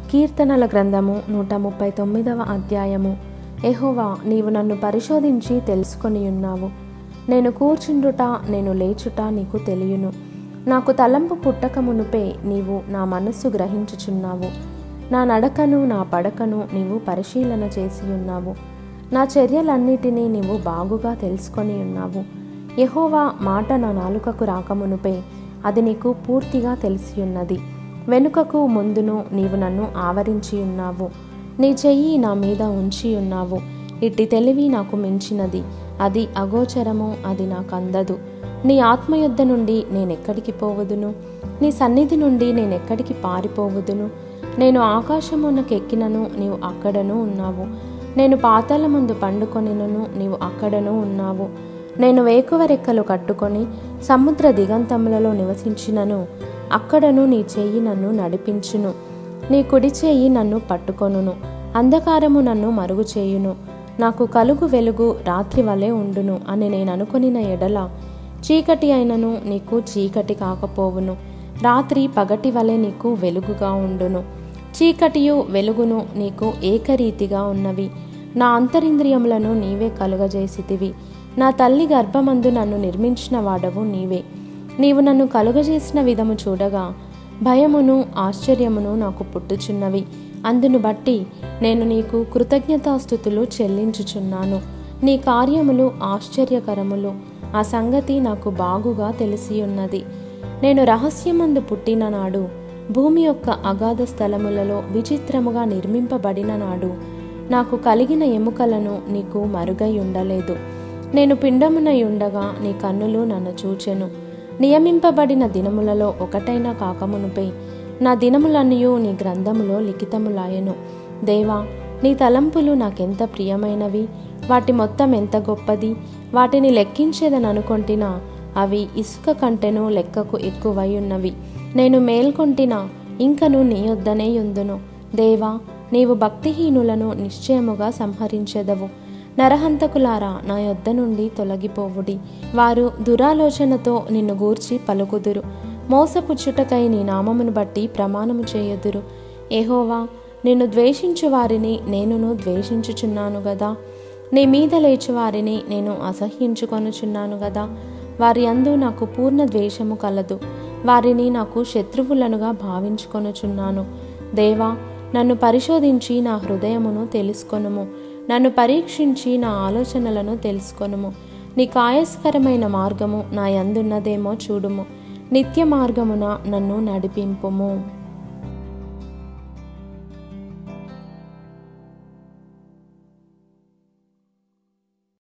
కీర్తనల గ్రంథము నూట ముప్పై తొమ్మిదవ అధ్యాయము ఎహోవా నీవు నన్ను పరిశోధించి తెలుసుకొని ఉన్నావు నేను కూర్చుండుట నేను లేచుట నీకు తెలియను నాకు తలంపు పుట్టక మునుపే నీవు నా మనస్సు గ్రహించుచున్నావు నా నడకను నా పడకను నీవు పరిశీలన చేసి ఉన్నావు నా చర్యలన్నిటినీ నీవు బాగుగా తెలుసుకొని ఉన్నావు యహోవా మాట నా నాలుకకు రాకమునుపే అది నీకు పూర్తిగా తెలిసి ఉన్నది వెనుకకు ముందును నీవు నన్ను ఆవరించి ఉన్నావు నీ చెయ్యి నా మీద ఉంచి ఉన్నావు ఇట్టి తెలివి నాకు మించినది అది అగోచరము అది నాకు అందదు నీ ఆత్మయుద్ధ నుండి నేనెక్కడికి పోవదును నీ సన్నిధి నుండి నేనెక్కడికి పారిపోవదును నేను ఆకాశమునకెక్కినను నీవు అక్కడను ఉన్నావు నేను పాతాల ముందు పండుకొనినను నీవు అక్కడను ఉన్నావు నేను వేకువ రెక్కలు కట్టుకొని సముద్ర దిగంతములలో నివసించినను అక్కడను నీ చెయ్యి నన్ను నడిపించును నీ కుడి చేయి నన్ను పట్టుకొనును అంధకారము నన్ను మరుగు చేయును నాకు కలుగు వెలుగు రాత్రి వలె ఉండును అని నేను అనుకొనిన ఎడల చీకటి అయినను నీకు చీకటి కాకపోవును రాత్రి పగటి వలె నీకు వెలుగుగా ఉండును చీకటియు వెలుగును నీకు ఏకరీతిగా ఉన్నవి నా అంతరింద్రియములను నీవే కలుగజేసితివి నా తల్లి గర్భమందు నన్ను నిర్మించిన వాడవు నీవే నీవు నన్ను కలుగజేసిన విధము చూడగా భయమును ఆశ్చర్యమును నాకు పుట్టుచున్నవి అందును బట్టి నేను నీకు కృతజ్ఞతాస్థుతులు చెల్లించుచున్నాను నీ కార్యములు ఆశ్చర్యకరములు ఆ సంగతి నాకు బాగుగా తెలిసి ఉన్నది నేను రహస్యమందు పుట్టిన నాడు భూమి యొక్క అగాధ స్థలములలో విచిత్రముగా నిర్మింపబడిన నాడు నాకు కలిగిన ఎముకలను నీకు మరుగై ఉండలేదు నేను పిండమునై ఉండగా నీ కన్నులు నన్ను చూచెను నియమింపబడిన దినములలో ఒకటైనా కాకమునుపై నా దినములన్నయూ నీ గ్రంథములో లిఖితములాయను దేవా నీ తలంపులు నాకెంత ప్రియమైనవి వాటి మొత్తం ఎంత గొప్పది వాటిని లెక్కించేదని అనుకొంటినా అవి ఇసుక కంటెను లెక్కకు ఎక్కువై ఉన్నవి నేను మేల్కొంటినా ఇంకను నీ యొద్దనే యుందును దేవా నీవు భక్తిహీనులను నిశ్చయముగా సంహరించెదవు నరహంతకులారా నా యొద్ద నుండి తొలగిపోవుడి వారు దురాలోచనతో నిన్ను గూర్చి పలుకుదురు మోసపుచ్చుటకై నీ నామమును బట్టి ప్రమాణము చేయుదురు ఏహోవా నిన్ను ద్వేషించు వారిని నేనును ద్వేషించుచున్నాను గదా నీ మీద లేచు వారిని నేను అసహ్యించుకొనుచున్నాను గదా వారి అందు నాకు పూర్ణ ద్వేషము కలదు వారిని నాకు శత్రువులనుగా భావించుకొనుచున్నాను దేవా నన్ను పరిశోధించి నా హృదయమును తెలుసుకొనుము నన్ను పరీక్షించి నా ఆలోచనలను తెలుసుకొనుము నీ కాయస్కరమైన మార్గము నా యందున్నదేమో చూడుము నిత్య మార్గమున నన్ను నడిపింపుము